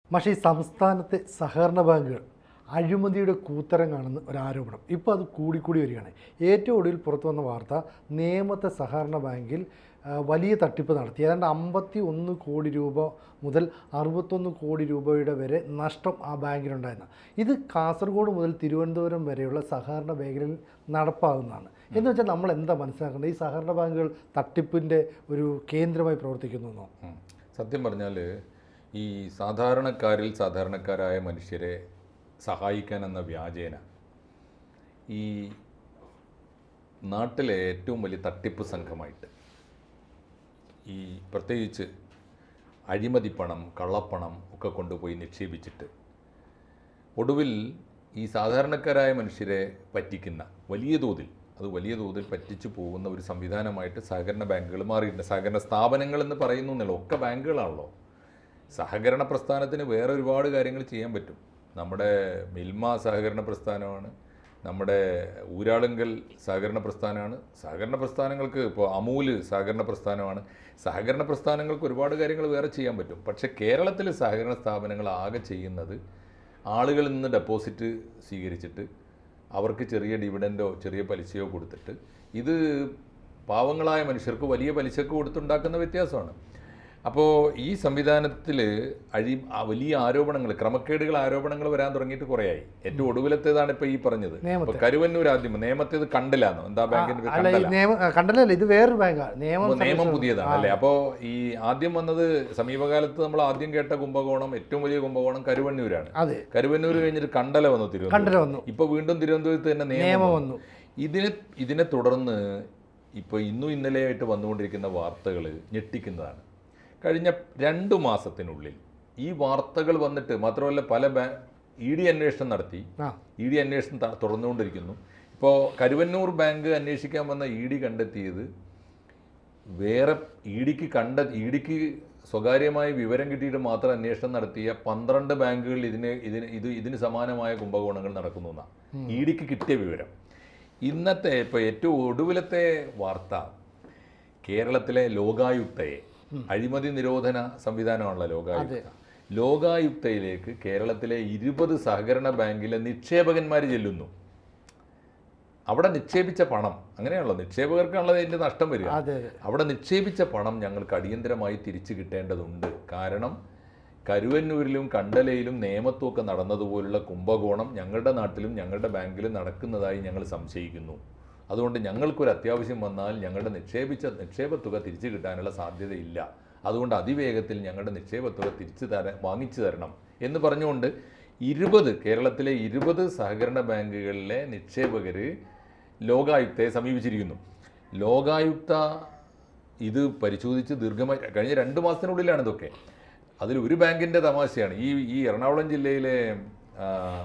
പക്ഷേ ഈ സംസ്ഥാനത്തെ സഹകരണ ബാങ്കുകൾ അഴിമതിയുടെ കൂത്തരങ്ങാണെന്ന് ഒരു ആരോപണം ഇപ്പോൾ അത് കൂടിക്കൂടി വരികയാണ് ഏറ്റവും ഒടുവിൽ പുറത്തു വന്ന വാർത്ത നേമത്തെ സഹകരണ ബാങ്കിൽ ആ, വലിയ തട്ടിപ്പ് നടത്തി ഏതാണ്ട് അമ്പത്തി ഒന്ന് കോടി രൂപ മുതൽ അറുപത്തൊന്ന് കോടി രൂപയുടെ വരെ നഷ്ടം ആ ബാങ്കിനുണ്ടായിരുന്നു ഇത് കാസർഗോഡ് മുതൽ തിരുവനന്തപുരം വരെയുള്ള സഹകരണ മേഖലയിൽ നടപ്പാകുന്നതാണ് എന്ന് വെച്ചാൽ നമ്മൾ എന്താ മനസ്സിലാക്കേണ്ടത് ഈ സഹകരണ ബാങ്കുകൾ തട്ടിപ്പിൻ്റെ ഒരു കേന്ദ്രമായി പ്രവർത്തിക്കുന്നു എന്നോ ഉം. സത്യം പറഞ്ഞാൽ ഈ സാധാരണക്കാരിൽ സാധാരണക്കാരായ മനുഷ്യരെ സഹായിക്കാൻ എന്ന വ്യാജേന ഈ നാട്ടിലെ ഏറ്റവും വലിയ തട്ടിപ്പ് സംഘമായിട്ട് ഈ പ്രത്യേകിച്ച് അഴിമതി പണം കള്ളപ്പണം ഒക്കെ കൊണ്ടുപോയി നിക്ഷേപിച്ചിട്ട് ഒടുവിൽ ഈ സാധാരണക്കാരായ മനുഷ്യരെ പറ്റിക്കുന്ന വലിയ തോതിൽ അത് വലിയ തോതിൽ പറ്റിച്ചു പോകുന്ന ഒരു സംവിധാനമായിട്ട് സഹകരണ ബാങ്കുകൾ മാറിയിട്ടുണ്ട് സഹകരണ സ്ഥാപനങ്ങൾ എന്ന് പറയുന്നു എന്നല്ല ഒക്കെ ബാങ്കുകളാണല്ലോ സഹകരണ പ്രസ്ഥാനത്തിന് വേറെ ഒരുപാട് കാര്യങ്ങൾ ചെയ്യാൻ പറ്റും നമ്മുടെ മിൽമ സഹകരണ പ്രസ്ഥാനമാണ് നമ്മുടെ ഊരാളുങ്കൽ സഹകരണ പ്രസ്ഥാനമാണ് സഹകരണ പ്രസ്ഥാനങ്ങൾക്ക് ഇപ്പോൾ അമൂല് സഹകരണ പ്രസ്ഥാനമാണ് സഹകരണ പ്രസ്ഥാനങ്ങൾക്ക് ഒരുപാട് കാര്യങ്ങൾ വേറെ ചെയ്യാൻ പറ്റും പക്ഷേ കേരളത്തിലെ സഹകരണ സ്ഥാപനങ്ങൾ ആകെ ചെയ്യുന്നത് ആളുകളിൽ നിന്ന് ഡെപ്പോസിറ്റ് സ്വീകരിച്ചിട്ട് അവർക്ക് ചെറിയ ഡിവിഡൻഡോ ചെറിയ പലിശയോ കൊടുത്തിട്ട് ഇത് പാവങ്ങളായ മനുഷ്യർക്ക് വലിയ പലിശക്ക് കൊടുത്തുണ്ടാക്കുന്ന വ്യത്യാസമാണ് അപ്പോൾ ഈ സംവിധാനത്തിൽ അഴി ആ വലിയ ആരോപണങ്ങൾ ക്രമക്കേടുകൾ ആരോപണങ്ങൾ വരാൻ തുടങ്ങിയിട്ട് കുറേയായി ഏറ്റവും ഒടുവിലത്തേതാണ് ഇപ്പോൾ ഈ പറഞ്ഞത് നേമത്തെ. ഇപ്പോൾ കരുവന്നൂർ ആദ്യം നേമത്തേത് കണ്ടില്ലാന്നോ എന്താ ബാങ്കിന്റെ പേര്? അല്ല ഈ കണ്ടല നിയമം കണ്ടല്ലല്ലോ ഇത് വേറൊരു ബാങ്കാണ് നിയമം നിയമം സംരക്ഷണം- പുതിയതാണ് അല്ലേ അപ്പോൾ ഈ ആദ്യം വന്നത് സമീപകാലത്ത് നമ്മൾ ആദ്യം കേട്ട കുംഭകോണം ഏറ്റവും വലിയ കുംഭകോണം കരുവന്നൂരാണ് അതെ കരുവന്നൂർ കഴിഞ്ഞിട്ട് കണ്ടല വന്നു തിരുവനന്തപുരം കണ്ടല വന്നു ഇപ്പൊ വീണ്ടും തിരുവനന്തപുരത്ത് തന്നെ നിയമം നിയമം വന്നു ഇതിനെ ഇതിനെ തുടർന്ന് ഇപ്പോൾ ഇന്നും ഇന്നലെയായിട്ട് വന്നുകൊണ്ടിരിക്കുന്ന വാർത്തകൾ ഞെട്ടിക്കുന്നതാണ് കഴിഞ്ഞ രണ്ട് മാസത്തിനുള്ളിൽ ഈ വാർത്തകൾ വന്നിട്ട് മാത്രമല്ല പല ബാ ഇ ഡി അന്വേഷണം നടത്തി ആ ഇ ഡി അന്വേഷണം ത- തുടർന്നുകൊണ്ടിരിക്കുന്നു ഇപ്പോൾ കരുവന്നൂർ ബാങ്ക് അന്വേഷിക്കാൻ വന്ന ഇ ഡി കണ്ടെത്തിയത് വേറെ ഇ ഡിക്ക് കണ്ട ഇ ഡിക്ക് സ്വകാര്യമായി വിവരം കിട്ടിയിട്ട് മാത്രം അന്വേഷണം നടത്തിയ പന്ത്രണ്ട് ബാങ്കുകളിൽ ഇതിന് ഇതിന് ഇത് ഇതിന് സമാനമായ കുംഭകോണങ്ങൾ നടക്കുന്നു എന്നാണ് ഇ ഡിക്ക് കിട്ടിയ വിവരം ഇന്നത്തെ ഇപ്പോൾ ഏറ്റവും ഒടുവിലത്തെ വാർത്ത കേരളത്തിലെ ലോകായുക്തയെ അഴിമതി നിരോധന സംവിധാനമാണല്ലോ ലോകായുക്ത ലോകായുക്തയിലേക്ക് കേരളത്തിലെ ഇരുപത് സഹകരണ ബാങ്കിലെ നിക്ഷേപകന്മാർ ചെല്ലുന്നു അവിടെ നിക്ഷേപിച്ച പണം അങ്ങനെയാണല്ലോ നിക്ഷേപകർക്കാണല്ലോ അതിൻ്റെ നഷ്ടം വരിക അതെ അതെ അവിടെ നിക്ഷേപിച്ച പണം ഞങ്ങൾക്ക് അടിയന്തരമായി തിരിച്ചു കിട്ടേണ്ടതുണ്ട് കാരണം കരുവന്നൂരിലും കണ്ടലയിലും നേമത്തുമൊക്കെ നടന്നതുപോലുള്ള കുംഭകോണം ഞങ്ങളുടെ നാട്ടിലും ഞങ്ങളുടെ ബാങ്കിലും നടക്കുന്നതായി ഞങ്ങൾ സംശയിക്കുന്നു അതുകൊണ്ട് ഞങ്ങൾക്കൊരു അത്യാവശ്യം വന്നാൽ ഞങ്ങളുടെ നിക്ഷേപിച്ച നിക്ഷേപത്തുക തിരിച്ചു കിട്ടാനുള്ള സാധ്യതയില്ല അതുകൊണ്ട് അതിവേഗത്തിൽ ഞങ്ങളുടെ നിക്ഷേപത്തുക തിരിച്ചു തരാൻ വാങ്ങിച്ചു തരണം എന്ന് പറഞ്ഞുകൊണ്ട് ഇരുപത് കേരളത്തിലെ ഇരുപത് സഹകരണ ബാങ്കുകളിലെ നിക്ഷേപകർ ലോകായുക്തയെ സമീപിച്ചിരിക്കുന്നു ലോകായുക്ത ഇത് പരിശോധിച്ച് ദീർഘമായി കഴിഞ്ഞ രണ്ട് മാസത്തിനുള്ളിലാണ് ഇതൊക്കെ അതിൽ ഒരു ബാങ്കിൻ്റെ തമാശയാണ് ഈ ഈ എറണാകുളം ജില്ലയിലെ ആ,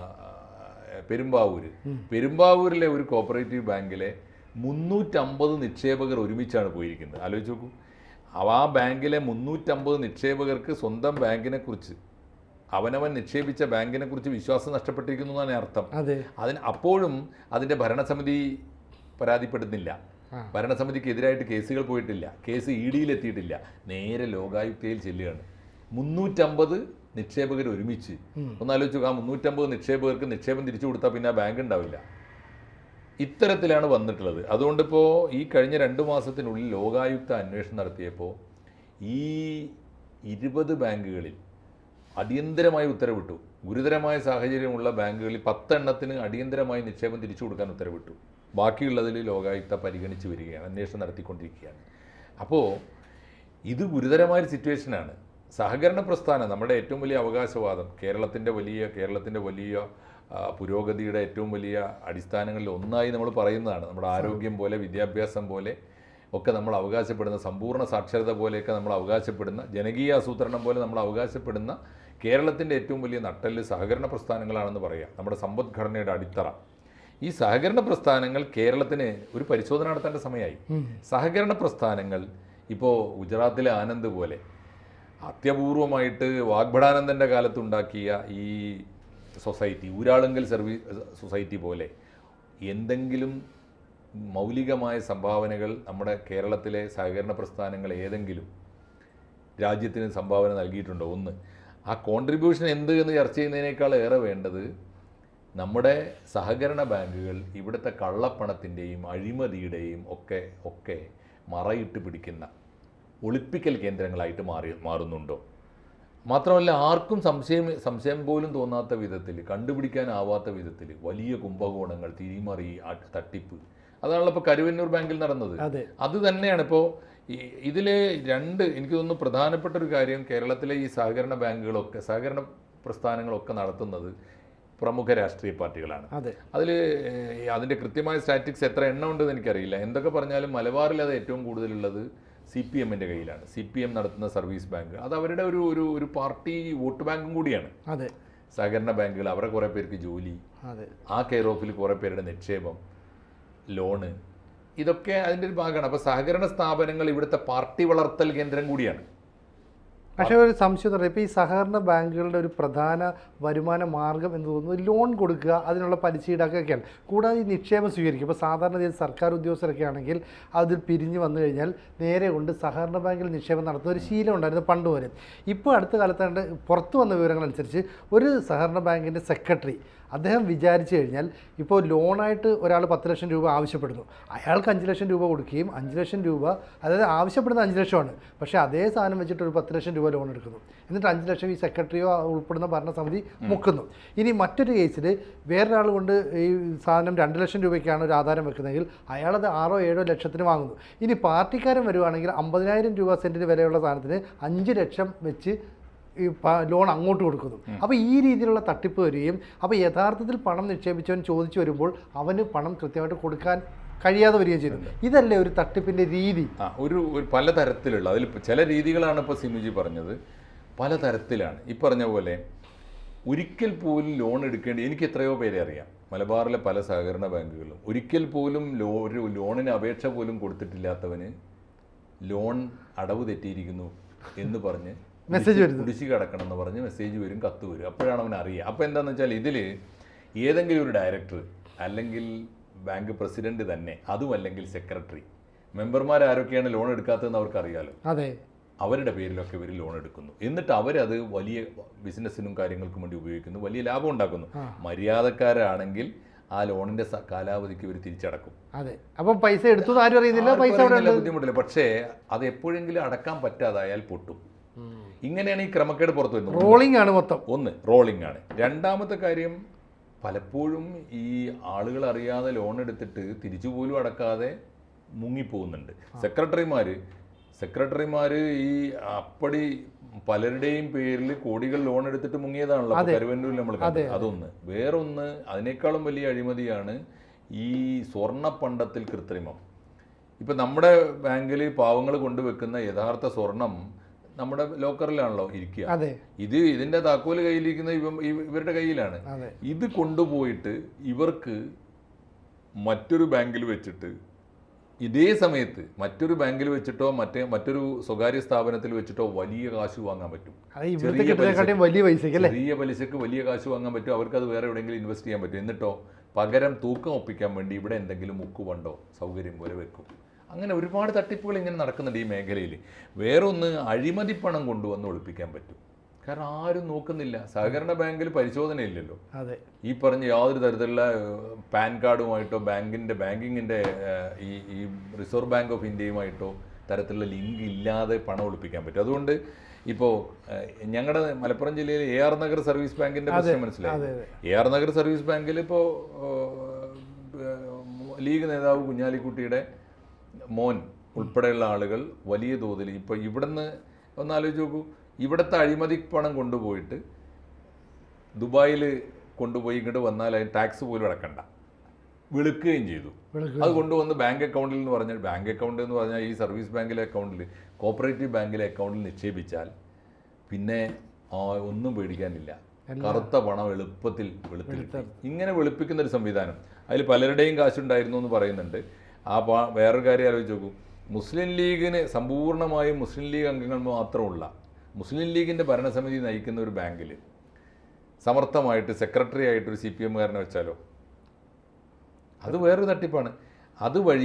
പെരുമ്പാവൂർ പെരുമ്പാവൂരിലെ ഒരു കോപ്പറേറ്റീവ് ബാങ്കിലെ മുന്നൂറ്റമ്പത് നിക്ഷേപകർ ഒരുമിച്ചാണ് പോയിരിക്കുന്നത് ആലോചിച്ച് നോക്കൂ അവ ആ ബാങ്കിലെ മുന്നൂറ്റമ്പത് നിക്ഷേപകർക്ക് സ്വന്തം ബാങ്കിനെ കുറിച്ച് അവനവൻ നിക്ഷേപിച്ച ബാങ്കിനെ കുറിച്ച് വിശ്വാസം നഷ്ടപ്പെട്ടിരിക്കുന്നു എന്നാണ് അർത്ഥം അതെ അതിന് അപ്പോഴും അതിൻ്റെ ഭരണസമിതി പരാതിപ്പെടുന്നില്ല ആ. ഭരണസമിതിക്ക് എതിരായിട്ട് കേസുകൾ പോയിട്ടില്ല കേസ് ഇ ഡിയിൽ എത്തിയിട്ടില്ല നേരെ ലോകായുക്തയിൽ ചെല്ലുകയാണ് മുന്നൂറ്റമ്പത് നിക്ഷേപകർ ഒരുമിച്ച് ഒന്ന് ആലോചിച്ചു ആ മുന്നൂറ്റമ്പത് നിക്ഷേപകർക്ക് നിക്ഷേപം തിരിച്ചു കൊടുത്താൽ പിന്നെ ആ ബാങ്ക് ഉണ്ടാവില്ല ഇത്തരത്തിലാണ് വന്നിട്ടുള്ളത് അതുകൊണ്ടിപ്പോൾ ഈ കഴിഞ്ഞ രണ്ട് മാസത്തിനുള്ളിൽ ലോകായുക്ത അന്വേഷണം നടത്തിയപ്പോൾ ഈ ഇരുപത് ബാങ്കുകളിൽ അടിയന്തരമായി ഉത്തരവിട്ടു ഗുരുതരമായ സാഹചര്യമുള്ള ബാങ്കുകളിൽ പത്തെണ്ണത്തിന് അടിയന്തരമായി നിക്ഷേപം തിരിച്ചു കൊടുക്കാൻ ഉത്തരവിട്ടു ബാക്കിയുള്ളതിൽ ലോകായുക്ത പരിഗണിച്ച് വരികയാണ് അന്വേഷണം നടത്തിക്കൊണ്ടിരിക്കുകയാണ് അപ്പോൾ ഇത് ഗുരുതരമായൊരു സിറ്റുവേഷനാണ് സഹകരണ പ്രസ്ഥാനം നമ്മുടെ ഏറ്റവും വലിയ അവകാശവാദം കേരളത്തിൻ്റെ വലിയ കേരളത്തിൻ്റെ വലിയ ആ, പുരോഗതിയുടെ ഏറ്റവും വലിയ അടിസ്ഥാനങ്ങളിൽ ഒന്നായി നമ്മൾ പറയുന്നതാണ് നമ്മുടെ ആരോഗ്യം പോലെ വിദ്യാഭ്യാസം പോലെ ഒക്കെ നമ്മൾ അവകാശപ്പെടുന്ന സമ്പൂർണ്ണ സാക്ഷരത പോലെയൊക്കെ നമ്മൾ അവകാശപ്പെടുന്ന ജനകീയ ആസൂത്രണം പോലെ നമ്മൾ അവകാശപ്പെടുന്ന കേരളത്തിൻ്റെ ഏറ്റവും വലിയ നട്ടെല്ല് സഹകരണ പ്രസ്ഥാനങ്ങളാണെന്ന് പറയാം നമ്മുടെ സമ്പദ്ഘടനയുടെ അടിത്തറ ഈ സഹകരണ പ്രസ്ഥാനങ്ങൾ കേരളത്തിന് ഒരു പരിശോധന നടത്തേണ്ട സമയമായി സഹകരണ പ്രസ്ഥാനങ്ങൾ ഇപ്പോൾ ഗുജറാത്തിലെ ആനന്ദ് പോലെ അത്യപൂർവമായിട്ട് വാഗ്ഭടാനന്ദൻ്റെ കാലത്തുണ്ടാക്കിയ ഈ സൊസൈറ്റി ഊരാളുങ്കൽ സർവീസ് സൊസൈറ്റി പോലെ എന്തെങ്കിലും മൗലികമായ സംഭാവനകൾ നമ്മുടെ കേരളത്തിലെ സഹകരണ പ്രസ്ഥാനങ്ങൾ ഏതെങ്കിലും രാജ്യത്തിന് സംഭാവന നൽകിയിട്ടുണ്ടോ ഒന്ന് ആ കോൺട്രിബ്യൂഷൻ എന്ത് എന്ന് ചർച്ച ചെയ്യുന്നതിനേക്കാൾ ഏറെ വേണ്ടത് നമ്മുടെ സഹകരണ ബാങ്കുകൾ ഇവിടുത്തെ കള്ളപ്പണത്തിൻ്റെയും അഴിമതിയുടെയും ഒക്കെ ഒക്കെ മറയിട്ട് പിടിക്കുന്ന ഒളിപ്പിക്കൽ കേന്ദ്രങ്ങളായിട്ട് മാറി മാറുന്നുണ്ടോ മാത്രമല്ല ആർക്കും സംശയം സംശയം പോലും തോന്നാത്ത വിധത്തിൽ കണ്ടുപിടിക്കാനാവാത്ത വിധത്തിൽ വലിയ കുംഭകോണങ്ങൾ തിരിമറി ആ- തട്ടിപ്പ് അതാണല്ലോ ഇപ്പോൾ കരുവന്നൂർ ബാങ്കിൽ നടന്നത് അതെ അത് തന്നെയാണ് ഇപ്പോൾ ഇതിലെ രണ്ട് എനിക്ക് തോന്നുന്നു പ്രധാനപ്പെട്ട ഒരു കാര്യം കേരളത്തിലെ ഈ സഹകരണ ബാങ്കുകളൊക്കെ സഹകരണ പ്രസ്ഥാനങ്ങളൊക്കെ നടത്തുന്നത് പ്രമുഖ രാഷ്ട്രീയ പാർട്ടികളാണ് അതെ അതിൽ അതിൻ്റെ കൃത്യമായ സ്റ്റാറ്റിക്സ് എത്ര എണ്ണം ഉണ്ടെന്ന് എനിക്കറിയില്ല എന്തൊക്കെ പറഞ്ഞാലും മലബാറിൽ അത് ഏറ്റവും കൂടുതലുള്ളത് സി പി എമ്മിൻ്റെ കയ്യിലാണ് സി പി എം നടത്തുന്ന സർവീസ് ബാങ്ക് അത് അവരുടെ ഒരു ഒരു ഒരു പാർട്ടി വോട്ട് ബാങ്കും കൂടിയാണ് അതെ സഹകരണ ബാങ്കുകൾ അവരെ കുറേ പേർക്ക് ജോലി അതെ ആ കെയർ ഓഫിൽ കുറേ പേരുടെ നിക്ഷേപം ലോണ് ഇതൊക്കെ അതിൻ്റെ ഒരു ഭാഗമാണ് അപ്പോൾ സഹകരണ സ്ഥാപനങ്ങൾ ഇവിടുത്തെ പാർട്ടി വളർത്തൽ കേന്ദ്രം കൂടിയാണ് പക്ഷേ ഒരു സംശയം എന്ന് പറയുന്നത് ഇപ്പോൾ ഈ സഹകരണ ബാങ്കുകളുടെ ഒരു പ്രധാന വരുമാന മാർഗം എന്ന് തോന്നുന്നത് ലോൺ കൊടുക്കുക അതിനുള്ള പലിശ ഈടാക്കുകയൊക്കെയാണ് കൂടാതെ ഈ നിക്ഷേപം സ്വീകരിക്കും ഇപ്പോൾ സാധാരണ രീതിയിൽ സർക്കാർ ഉദ്യോഗസ്ഥരൊക്കെ ആണെങ്കിൽ അതിൽ പിരിഞ്ഞ് വന്നു കഴിഞ്ഞാൽ നേരെ കൊണ്ട് സഹകരണ ബാങ്കിൽ നിക്ഷേപം നടത്തുന്ന ഒരു ശീലം ഉണ്ടായിരുന്നു പണ്ട് പോലെ ഇപ്പോൾ അടുത്ത കാലത്താണ്ട് പുറത്തു വന്ന വിവരങ്ങളനുസരിച്ച് ഒരു സഹകരണ ബാങ്കിൻ്റെ സെക്രട്ടറി അദ്ദേഹം വിചാരിച്ചു കഴിഞ്ഞാൽ ഇപ്പോൾ ലോണായിട്ട് ഒരാൾ പത്ത് ലക്ഷം രൂപ ആവശ്യപ്പെടുന്നു അയാൾക്ക് അഞ്ച് ലക്ഷം രൂപ കൊടുക്കുകയും അഞ്ച് ലക്ഷം രൂപ അതായത് ആവശ്യപ്പെടുന്ന അഞ്ച് ലക്ഷമാണ് പക്ഷേ അതേ സാധനം വെച്ചിട്ട് ഒരു പത്ത് ലക്ഷം രൂപ ലോൺ എടുക്കുന്നു എന്നിട്ട് അഞ്ച് ലക്ഷം ഈ സെക്രട്ടറിയോ ഉൾപ്പെടുന്ന ഭരണസമിതി മുക്കുന്നു ഇനി മറ്റൊരു കേസിൽ വേറൊരാൾ കൊണ്ട് ഈ സാധനം രണ്ട് ലക്ഷം രൂപയ്ക്കാണ് ഒരു ആധാരം വെക്കുന്നതെങ്കിൽ അയാളത് ആറോ ഏഴോ ലക്ഷത്തിന് വാങ്ങുന്നു ഇനി പാർട്ടിക്കാരൻ വരുവാണെങ്കിൽ അമ്പതിനായിരം രൂപ സെൻറ്റിന് വിലയുള്ള സാധനത്തിന് അഞ്ച് ലക്ഷം വെച്ച് ഈ പ- ലോൺ അങ്ങോട്ട് കൊടുക്കുന്നു അപ്പോൾ ഈ രീതിയിലുള്ള തട്ടിപ്പ് വരികയും അപ്പോൾ യഥാർത്ഥത്തിൽ പണം നിക്ഷേപിച്ചവൻ ചോദിച്ചു വരുമ്പോൾ അവന് പണം കൃത്യമായിട്ട് കൊടുക്കാൻ കഴിയാതെ വരികയും ചെയ്യുന്നു ഇതല്ലേ ഒരു തട്ടിപ്പിൻ്റെ രീതി ആ ഒരു ഒരു പലതരത്തിലുള്ള അതിൽ ഇപ്പൊ ചില രീതികളാണ് ഇപ്പോൾ സിനുജി പറഞ്ഞത് പലതരത്തിലാണ് ഈ പറഞ്ഞ പോലെ ഒരിക്കൽ പോലും ലോൺ എടുക്കേണ്ടി എനിക്ക് എത്രയോ പേരെ അറിയാം മലബാറിലെ പല സഹകരണ ബാങ്കുകളും ഒരിക്കൽ പോലും ലോ ഒരു ലോണിന് അപേക്ഷ പോലും കൊടുത്തിട്ടില്ലാത്തവന് ലോൺ അടവ് തെറ്റിയിരിക്കുന്നു എന്ന് പറഞ്ഞ് മെസ്സേജ് വരുന്നു. കുടിശ്ശിക അടക്കണം എന്ന് പറഞ്ഞ് മെസ്സേജ് വരും കത്ത് വരും അപ്പോഴാണ് അവൻ അറിയുക അപ്പോൾ എന്താണെന്ന് വെച്ചാൽ ഇതിൽ ഏതെങ്കിലും ഒരു ഡയറക്ടർ അല്ലെങ്കിൽ ബാങ്ക് പ്രസിഡന്റ് തന്നെ അതും അല്ലെങ്കിൽ സെക്രട്ടറി മെമ്പർമാർ ആരൊക്കെയാണ് ലോൺ എടുക്കാത്തതെന്ന് അവർക്ക് അറിയാലോ അതെ അവരുടെ പേരിലൊക്കെ ഇവർ ലോൺ എടുക്കുന്നു എന്നിട്ട് അവരത് വലിയ ബിസിനസ്സിനും കാര്യങ്ങൾക്കും വേണ്ടി ഉപയോഗിക്കുന്നു വലിയ ലാഭം ഉണ്ടാക്കുന്നു മര്യാദക്കാരാണെങ്കിൽ ആ ലോണിന്റെ സ- കാലാവധിക്ക് ഇവർ തിരിച്ചടക്കും അതെ അപ്പം പൈസ എടുത്തു എന്ന് ആരും അറിയുന്നില്ല ആർക്കും പൈസ അവിടെ അറിയുന്നില്ല, ഉണ്ട് ബുദ്ധിമുട്ടില്ല പക്ഷേ അത് എപ്പോഴെങ്കിലും അടക്കാൻ പറ്റാതായാൽ പൊട്ടും ഇങ്ങനെയാണ് ഈ ക്രമക്കേട് പുറത്തു വരുന്നത് റോളിംഗ് ആണ് മൊത്തം ഒന്ന് റോളിംഗ് ആണ് രണ്ടാമത്തെ കാര്യം പലപ്പോഴും ഈ ആളുകൾ അറിയാതെ ലോൺ എടുത്തിട്ട് തിരിച്ചു പോലും അടക്കാതെ മുങ്ങിപ്പോകുന്നുണ്ട് സെക്രട്ടറിമാർ സെക്രട്ടറിമാർ ഈ അപ്പടി പലരുടെയും പേരിൽ കോടികൾ ലോൺ എടുത്തിട്ട് മുങ്ങിയതാണല്ലോ ഇപ്പൊ കരുവന്നൂരിൽ നമ്മൾ കണ്ടത് അതൊന്ന് വേറൊന്ന് അതിനേക്കാളും വലിയ അഴിമതിയാണ് ഈ സ്വർണ്ണ പണ്ടത്തിൽ കൃത്രിമം ഇപ്പം നമ്മുടെ ബാങ്കിൽ പാവങ്ങൾ കൊണ്ടുവെക്കുന്ന യഥാർത്ഥ സ്വർണം നമ്മുടെ ലോക്കറിലാണല്ലോ ഇരിക്കുക അതെ ഇത് ഇതിന്റെ താക്കോല് കയ്യിലിരിക്കുന്ന ഇവ ഇവ- ഇവരുടെ കയ്യിലാണ് അതെ ഇത് കൊണ്ടുപോയിട്ട് ഇവർക്ക് മറ്റൊരു ബാങ്കിൽ വെച്ചിട്ട് ഇതേ സമയത്ത് മറ്റൊരു ബാങ്കിൽ വെച്ചിട്ടോ മറ്റേ മറ്റൊരു സ്വകാര്യ സ്ഥാപനത്തിൽ വെച്ചിട്ടോ വലിയ കാശ് വാങ്ങാൻ പറ്റും അത് ഇവിടുത്തെ ചെറിയ കിട്ടുന്നതിനെക്കാട്ടിയും വലിയ പൈസയ്ക്ക് അല്ലേ ചെറിയ പലിശക്ക് വലിയ കാശ് വാങ്ങാൻ പറ്റും അവർക്ക് അത് വേറെ എവിടെയെങ്കിലും ഇൻവെസ്റ്റ് ചെയ്യാൻ പറ്റും എന്നിട്ടോ പകരം തൂക്കം ഒപ്പിക്കാൻ വേണ്ടി ഇവിടെ എന്തെങ്കിലും മുക്കുവണ്ടോ സൗകര്യം പോലെ വെക്കും അങ്ങനെ ഒരുപാട് തട്ടിപ്പുകൾ ഇങ്ങനെ നടക്കുന്നുണ്ട് ഈ മേഖലയിൽ വേറൊന്ന് അഴിമതി പണം കൊണ്ടുവന്ന് ഒളിപ്പിക്കാൻ പറ്റും കാരണം ആരും നോക്കുന്നില്ല സഹകരണ ബാങ്കിൽ പരിശോധനയില്ലല്ലോ അതെ ഈ പറഞ്ഞ യാതൊരു തരത്തിലുള്ള ഏഹ്, പാൻ കാർഡുമായിട്ടോ ബാങ്കിൻ്റെ ബാങ്കിങ്ങിൻ്റെ ഈ ഈ റിസർവ് ബാങ്ക് ഓഫ് ഇന്ത്യയുമായിട്ടോ തരത്തിലുള്ള ലിങ്ക് ഇല്ലാതെ പണം ഒളിപ്പിക്കാൻ പറ്റും അതുകൊണ്ട് ഇപ്പോൾ ഞങ്ങളുടെ മലപ്പുറം ജില്ലയിൽ എ ആർ നഗർ സർവീസ് ബാങ്കിൻ്റെ പ്രശ്നം മനസ്സിലായി അതെ അതെ എ ആർ നഗർ സർവീസ് ബാങ്കിൽ ഇപ്പോൾ ലീഗ് നേതാവ് കുഞ്ഞാലിക്കുട്ടിയുടെ മോൻ ഉൾപ്പെടെയുള്ള ആളുകൾ വലിയ തോതിൽ ഇപ്പോൾ ഇവിടുന്ന് ഒന്ന് ആലോചിച്ച് നോക്കൂ ഇവിടുത്തെ അഴിമതി പണം കൊണ്ടുപോയിട്ട് ദുബായിൽ കൊണ്ടുപോയി ഇങ്ങോട്ട് വന്നാൽ അതിന് ടാക്സ് പോലും അടക്കണ്ട വെളുക്കുകയും ചെയ്തു വെളുക്കുക. അത് കൊണ്ടുവന്ന് ബാങ്ക് അക്കൗണ്ടിൽ എന്ന് പറഞ്ഞാൽ ബാങ്ക് അക്കൗണ്ട് എന്ന് പറഞ്ഞാൽ ഈ സർവീസ് ബാങ്കിലെ അക്കൗണ്ടിൽ കോപ്പറേറ്റീവ് ബാങ്കിലെ അക്കൗണ്ടിൽ നിക്ഷേപിച്ചാൽ പിന്നെ ആ, ഒന്നും പേടിക്കാനില്ല കറുത്ത പണം എളുപ്പത്തിൽ വെളുപ്പിൽ ഇങ്ങനെ വെളുപ്പിക്കുന്ന ഒരു സംവിധാനം അതിൽ പലരുടെയും കാശുണ്ടായിരുന്നു എന്ന് പറയുന്നുണ്ട് ആ പാ വേറൊരു കാര്യം ആലോചിച്ച് നോക്കൂ മുസ്ലിം ലീഗിന് സമ്പൂർണ്ണമായും മുസ്ലിം ലീഗ് അംഗങ്ങൾ മാത്രമുള്ള മുസ്ലിം ലീഗിൻ്റെ ഭരണസമിതി നയിക്കുന്ന ഒരു ബാങ്കിൽ സമർത്ഥമായിട്ട് സെക്രട്ടറി ആയിട്ട് ഒരു സി പി എമ്മുകാരനെ വെച്ചാലോ അത് വേറൊരു തട്ടിപ്പാണ് അതുവഴി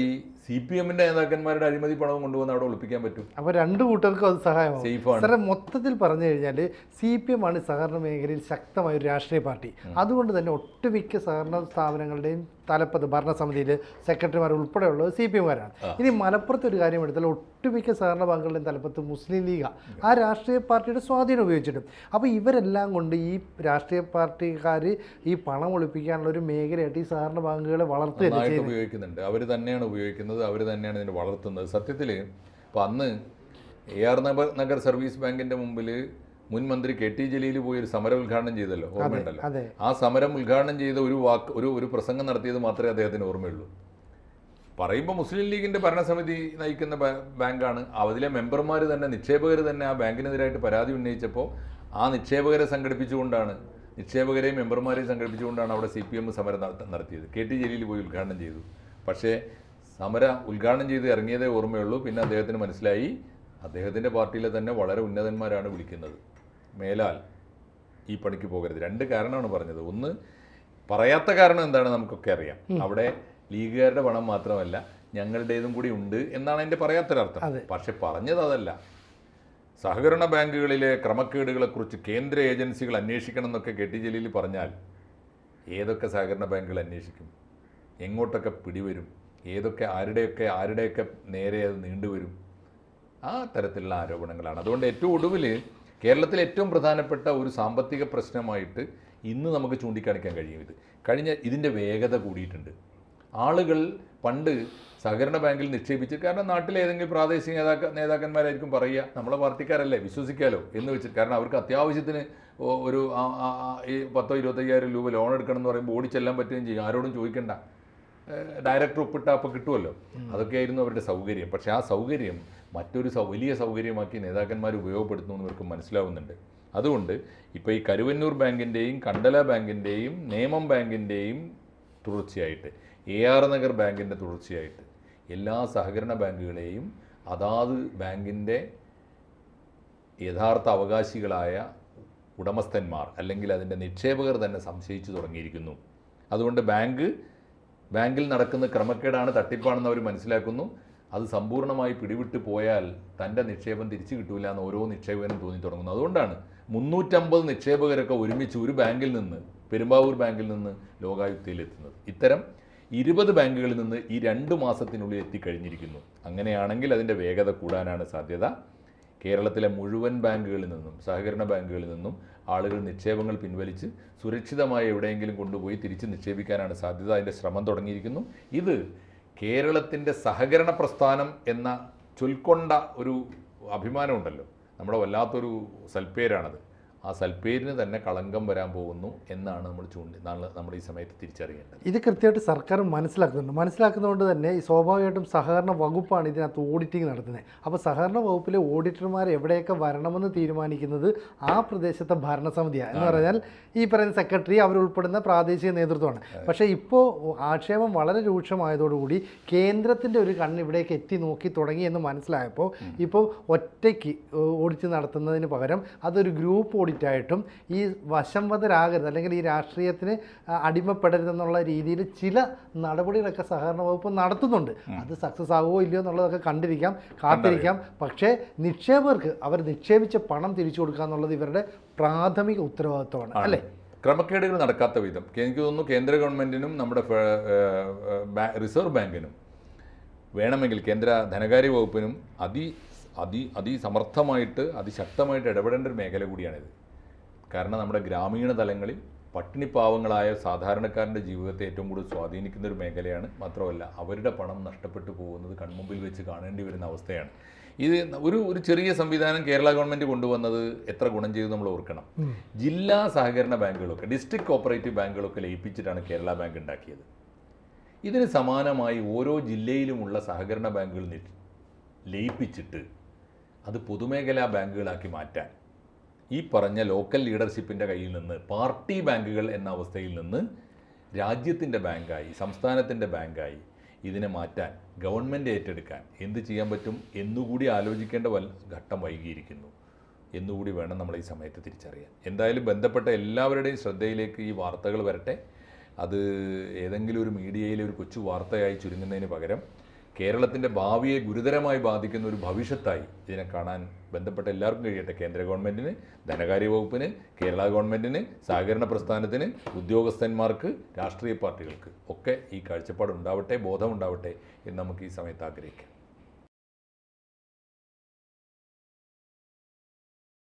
സി പി എമ്മിന്റെ നേതാക്കന്മാരുടെ അഴിമതി പണവും കൊണ്ടുവന്ന് അവിടെ ഒളിപ്പിക്കാൻ പറ്റും അപ്പോൾ രണ്ട് കൂട്ടർക്കും അത് സഹായമാവും സേഫാണ് സാറേ മൊത്തത്തിൽ പറഞ്ഞു കഴിഞ്ഞാൽ സി പി എം ആണ് സഹകരണ മേഖലയിൽ ശക്തമായ ഒരു രാഷ്ട്രീയ പാർട്ടി അതുകൊണ്ട് തന്നെ ഒട്ടുമിക്ക സഹകരണ സ്ഥാപനങ്ങളുടെയും തലപ്പത്ത് ഭരണസമിതിയിൽ സെക്രട്ടറിമാർ ഉൾപ്പെടെയുള്ളത് സി പി എമ്മുകാരാണ് ഇനി മലപ്പുറത്ത് ഒരു കാര്യം എടുത്താൽ ഒട്ടുമിക്ക സഹകരണ ബാങ്കുകളുടെയും തലപ്പത്ത് മുസ്ലിം ലീഗാണ് ആ രാഷ്ട്രീയ പാർട്ടിയുടെ സ്വാധീനം ഉപയോഗിച്ചിട്ടും അപ്പോൾ ഇവരെല്ലാം കൊണ്ട് ഈ രാഷ്ട്രീയ പാർട്ടിക്കാർ ഈ പണം ഒളിപ്പിക്കാനുള്ള ഒരു മേഖലയായിട്ട് ഈ സഹകരണ ബാങ്കുകളെ വളർത്തുകയല്ലേ നന്നായിട്ട് ചെയ്യുന്നത് ഉപയോഗിക്കുന്നുണ്ട് അവർ തന്നെയാണ് ഉപയോഗിക്കുന്നത് അവർ തന്നെയാണ് ഇതിനെ വളർത്തുന്നത് സത്യത്തിൽ ഇപ്പോൾ അന്ന് A R Nagar Nagar service ബാങ്കിന്റെ മുമ്പിൽ മുൻ മന്ത്രി കെ ടി ജലീൽ പോയി ഒരു സമരം ഉദ്ഘാടനം ചെയ്തല്ലോ ഓർമ്മയുണ്ടല്ലോ അതെ ആ സമരം ഉദ്ഘാടനം ചെയ്ത ഒരു വാക്ക് ഒരു ഒരു പ്രസംഗം നടത്തിയത് മാത്രമേ അദ്ദേഹത്തിന് ഓർമ്മയുള്ളൂ പറയുമ്പോൾ മുസ്ലിം ലീഗിന്റെ ഭരണസമിതി നയിക്കുന്ന ബാ- ബാങ്കാണ് അതിലെ മെമ്പർമാർ തന്നെ നിക്ഷേപകർ തന്നെ ആ ബാങ്കിനെതിരായിട്ട് പരാതി ഉന്നയിച്ചപ്പോൾ ആ നിക്ഷേപകരെ സംഘടിപ്പിച്ചുകൊണ്ടാണ് നിക്ഷേപകരെയും മെമ്പർമാരെയും സംഘടിപ്പിച്ചുകൊണ്ടാണ് അവിടെ സി പി എം സമരം നടത്ത- നടത്തിയത് കെ ടി ജലീൽ പോയി ഉദ്ഘാടനം ചെയ്തു പക്ഷേ സമര ഉദ്ഘാടനം ചെയ്ത് ഇറങ്ങിയതേ ഓർമ്മയുള്ളൂ പിന്നെ അദ്ദേഹത്തിന് മനസ്സിലായി അദ്ദേഹത്തിൻ്റെ പാർട്ടിയിലെ തന്നെ വളരെ ഉന്നതന്മാരാണ് വിളിക്കുന്നത് മേലാൽ ഈ പണിക്ക് പോകരുത് രണ്ട് കാരണമാണ് പറഞ്ഞത് ഒന്ന് പറയാത്ത കാരണം എന്താണ് നമുക്കൊക്കെ അറിയാം അവിടെ ലീഗുകാരുടെ പണം മാത്രമല്ല ഞങ്ങളുടേതും കൂടി ഉണ്ട് എന്നാണ് അതിൻ്റെ പറയാത്തൊരർത്ഥം അതെ. പക്ഷെ പറഞ്ഞത് അതല്ല സഹകരണ ബാങ്കുകളിലെ ക്രമക്കേടുകളെക്കുറിച്ച് കേന്ദ്ര ഏജൻസികൾ അന്വേഷിക്കണം എന്നൊക്കെ കെ ടി ജലീൽ പറഞ്ഞാൽ ഏതൊക്കെ സഹകരണ ബാങ്കുകൾ അന്വേഷിക്കും എങ്ങോട്ടൊക്കെ പിടിവരും ഏതൊക്കെ ആരുടെയൊക്കെ ആരുടെയൊക്കെ നേരെ അത് നീണ്ടുവരും ആ തരത്തിലുള്ള ആരോപണങ്ങളാണ് അതുകൊണ്ട് ഏറ്റവും ഒടുവിൽ കേരളത്തിലെ ഏറ്റവും പ്രധാനപ്പെട്ട ഒരു സാമ്പത്തിക പ്രശ്നമായിട്ട് ഇന്ന് നമുക്ക് ചൂണ്ടിക്കാണിക്കാൻ കഴിയും ഇത് കഴിഞ്ഞ ഇതിൻ്റെ വേഗത കൂടിയിട്ടുണ്ട് ആളുകൾ പണ്ട് സഹകരണ ബാങ്കിൽ നിക്ഷേപിച്ച് കാരണം നാട്ടിലെ ഏതെങ്കിലും പ്രാദേശിക നേതാക്ക നേതാക്കന്മാരായിരിക്കും പറയുക നമ്മളെ പാർട്ടിക്കാരല്ലേ വിശ്വസിക്കാലോ എന്ന് വെച്ചിട്ട് കാരണം അവർക്ക് അത്യാവശ്യത്തിന് ഒ- ഒരു ആ- ആ- ആ ഈ പത്തോ ഇരുപത്തയ്യായിരം രൂപ ലോൺ എടുക്കണം എന്ന് പറയുമ്പോൾ ഓടിച്ചെല്ലാൻ പറ്റുകയും ചെയ്യും ആരോടും ചോദിക്കണ്ട ഡയറക്ടർ ഒപ്പിട്ട അപ്പോൾ കിട്ടുമല്ലോ അതൊക്കെയായിരുന്നു അവരുടെ സൗകര്യം പക്ഷേ ആ സൗകര്യം മറ്റൊരു സൗ വലിയ സൗകര്യമാക്കി നേതാക്കന്മാർ ഉപയോഗപ്പെടുത്തുന്നു എന്ന് ഇവർക്ക് മനസ്സിലാവുന്നുണ്ട് അതുകൊണ്ട് ഇപ്പോൾ ഈ കരുവന്നൂർ ബാങ്കിൻ്റെയും കണ്ടല ബാങ്കിൻ്റെയും നേമം ബാങ്കിൻ്റെയും തുടർച്ചയായിട്ട് എ ആർ നഗർ ബാങ്കിൻ്റെ തുടർച്ചയായിട്ട് എല്ലാ സഹകരണ ബാങ്കുകളെയും അതാത് ബാങ്കിൻ്റെ യഥാർത്ഥ അവകാശികളായ ഉടമസ്ഥന്മാർ അല്ലെങ്കിൽ അതിൻ്റെ നിക്ഷേപകർ തന്നെ സംശയിച്ചു തുടങ്ങിയിരിക്കുന്നു അതുകൊണ്ട് ബാങ്ക് ബാങ്കിൽ നടക്കുന്ന ക്രമക്കേടാണ് തട്ടിപ്പാണെന്ന് അവർ മനസ്സിലാക്കുന്നു അത് സമ്പൂർണ്ണമായി പിടിവിട്ട് പോയാൽ തൻ്റെ നിക്ഷേപം തിരിച്ചു കിട്ടൂല എന്ന് ഓരോ നിക്ഷേപകനും തോന്നി തുടങ്ങുന്നു അതുകൊണ്ടാണ് മുന്നൂറ്റമ്പത് നിക്ഷേപകരൊക്കെ ഒരുമിച്ച് ഒരു ബാങ്കിൽ നിന്ന് പെരുമ്പാവൂർ ബാങ്കിൽ നിന്ന് ലോകായുക്തയിൽ എത്തുന്നത് ഇത്തരം ഇരുപത് ബാങ്കുകളിൽ നിന്ന് ഈ രണ്ട് മാസത്തിനുള്ളിൽ എത്തിക്കഴിഞ്ഞിരിക്കുന്നു അങ്ങനെയാണെങ്കിൽ അതിൻ്റെ വേഗത കൂടാനാണ് സാധ്യത കേരളത്തിലെ മുഴുവൻ ബാങ്കുകളിൽ നിന്നും സഹകരണ ബാങ്കുകളിൽ നിന്നും ആളുകൾ നിക്ഷേപങ്ങൾ പിൻവലിച്ച് സുരക്ഷിതമായി എവിടെയെങ്കിലും കൊണ്ടുപോയി തിരിച്ച് നിക്ഷേപിക്കാനാണ് സാധ്യത അതിൻ്റെ ശ്രമം തുടങ്ങിയിരിക്കുന്നു ഇത് കേരളത്തിൻ്റെ സഹകരണ പ്രസ്ഥാനം എന്ന ചൊൽക്കൊണ്ട ഒരു അഭിമാനമുണ്ടല്ലോ നമ്മുടെ വല്ലാത്തൊരു സൽപ്പേരാണത് ആ സൽപ്പേരിന് തന്നെ കളങ്കം വരാൻ പോകുന്നു എന്നാണ് നമ്മൾ ചൂണ്ടി നാളെ നമ്മൾ ഈ സമയത്ത് തിരിച്ചറിയേണ്ടത് ഇത് കൃത്യമായിട്ട് സർക്കാർ മനസ്സിലാക്കുന്നുണ്ട് മനസ്സിലാക്കുന്നതുകൊണ്ട് തന്നെ ഈ സ്വാഭാവികമായിട്ടും സഹകരണ വകുപ്പാണ് ഇതിനകത്ത് ഓഡിറ്റിംഗ് നടത്തുന്നത് അപ്പോൾ സഹകരണ വകുപ്പിലെ ഓഡിറ്റർമാർ എവിടെയൊക്കെ വരണമെന്ന് തീരുമാനിക്കുന്നത് ആ പ്രദേശത്തെ ഭരണസമിതിയാണ് എന്ന് പറഞ്ഞാൽ ഈ പറയുന്ന സെക്രട്ടറി അവരുൾപ്പെടുന്ന പ്രാദേശിക നേതൃത്വമാണ് പക്ഷേ ഇപ്പോൾ ആക്ഷേപം വളരെ രൂക്ഷമായതോടുകൂടി കേന്ദ്രത്തിൻ്റെ ഒരു കണ്ണ് ഇവിടേക്ക് എത്തി നോക്കി തുടങ്ങി എന്ന് മനസ്സിലായപ്പോൾ ഇപ്പോൾ ഒറ്റയ്ക്ക് ഓഡിറ്റ് നടത്തുന്നതിന് പകരം അതൊരു ഗ്രൂപ്പ് ഓഡിറ്റായിട്ടും ഈ വശംവതരാകരുത് അല്ലെങ്കിൽ ഈ രാഷ്ട്രീയത്തിന് ആ, അടിമപ്പെടരുതെന്നുള്ള രീതിയിൽ ചില നടപടികളൊക്കെ സഹകരണ വകുപ്പ് നടത്തുന്നുണ്ട് അത് സക്സസ് ആകുമോ ഇല്ലയോ എന്നുള്ളതൊക്കെ കണ്ടിരിക്കാം കാത്തിരിക്കാം പക്ഷേ നിക്ഷേപകർക്ക് അവർ നിക്ഷേപിച്ച പണം തിരിച്ചു കൊടുക്കുക എന്നുള്ളത് ഇവരുടെ പ്രാഥമിക ഉത്തരവാദിത്വമാണ് അല്ലേ ക്രമക്കേടുകൾ നടക്കാത്ത വിധം എനിക്ക് തോന്നുന്നു കേന്ദ്ര ഗവൺമെൻറ്റിനും നമ്മുടെ ഫെ- ഏഹ് ഏഹ് ബാ- റിസർവ് ബാങ്കിനും വേണമെങ്കിൽ കേന്ദ്ര ധനകാര്യ വകുപ്പിനും അതി അതി അതിസമർത്ഥമായിട്ട് അതിശക്തമായിട്ട് ഇടപെടേണ്ട ഒരു മേഖല കൂടിയാണിത് കാരണം നമ്മുടെ ഗ്രാമീണ തലങ്ങളിൽ പട്ടിണിപ്പാവങ്ങളായ സാധാരണക്കാരൻ്റെ ജീവിതത്തെ ഏറ്റവും കൂടുതൽ സ്വാധീനിക്കുന്ന ഒരു മേഖലയാണ് മാത്രമല്ല അവരുടെ പണം നഷ്ടപ്പെട്ടു പോകുന്നത് കൺമുമ്പിൽ വെച്ച് കാണേണ്ടി വരുന്ന അവസ്ഥയാണ് ഇത് ഒരു ഒരു ചെറിയ സംവിധാനം കേരള ഗവൺമെൻറ് കൊണ്ടുവന്നത് എത്ര ഗുണം ചെയ്തു നമ്മൾ ഓർക്കണം ജില്ലാ സഹകരണ ബാങ്കുകളൊക്കെ ഡിസ്ട്രിക്ട് കോപ്പറേറ്റീവ് ബാങ്കുകളൊക്കെ ലയിപ്പിച്ചിട്ടാണ് കേരള ബാങ്ക് ഉണ്ടാക്കിയത് ഇതിന് സമാനമായി ഓരോ ജില്ലയിലുമുള്ള സഹകരണ ബാങ്കുകൾ നി- ലയിപ്പിച്ചിട്ട് അത് പൊതുമേഖലാ ബാങ്കുകളാക്കി മാറ്റാൻ ഈ പറഞ്ഞ ലോക്കൽ ലീഡർഷിപ്പിൻ്റെ കയ്യിൽ നിന്ന് പാർട്ടി ബാങ്കുകൾ എന്ന അവസ്ഥയിൽ നിന്ന് രാജ്യത്തിൻ്റെ ബാങ്കായി സംസ്ഥാനത്തിൻ്റെ ബാങ്കായി ഇതിനെ മാറ്റാൻ ഗവൺമെൻറ് ഏറ്റെടുക്കാൻ എന്ത് ചെയ്യാൻ പറ്റും എന്നുകൂടി ആലോചിക്കേണ്ട വൽ ഘട്ടം വൈകിയിരിക്കുന്നു എന്നുകൂടി വേണം നമ്മൾ ഈ സമയത്ത് തിരിച്ചറിയാൻ എന്തായാലും ബന്ധപ്പെട്ട എല്ലാവരുടെയും ശ്രദ്ധയിലേക്ക് ഈ വാർത്തകൾ വരട്ടെ അത് ഏതെങ്കിലും ഒരു മീഡിയയിലെ ഒരു കൊച്ചു വാർത്തയായി ചുരുങ്ങുന്നതിന് പകരം കേരളത്തിൻ്റെ ഭാവിയെ ഗുരുതരമായി ബാധിക്കുന്ന ഒരു ഭവിഷ്യത്തായി ഇതിനെ കാണാൻ ബന്ധപ്പെട്ട എല്ലാവർക്കും കഴിയട്ടെ കേന്ദ്ര ഗവൺമെൻറ്റിന് ധനകാര്യ വകുപ്പിന് കേരള ഗവൺമെൻറ്റിന് സഹകരണ പ്രസ്ഥാനത്തിന് ഉദ്യോഗസ്ഥന്മാർക്ക് രാഷ്ട്രീയ പാർട്ടികൾക്ക് ഒക്കെ ഈ കാഴ്ചപ്പാട് ഉണ്ടാവട്ടെ ബോധമുണ്ടാവട്ടെ എന്ന് നമുക്ക് ഈ സമയത്ത് ആഗ്രഹിക്കാം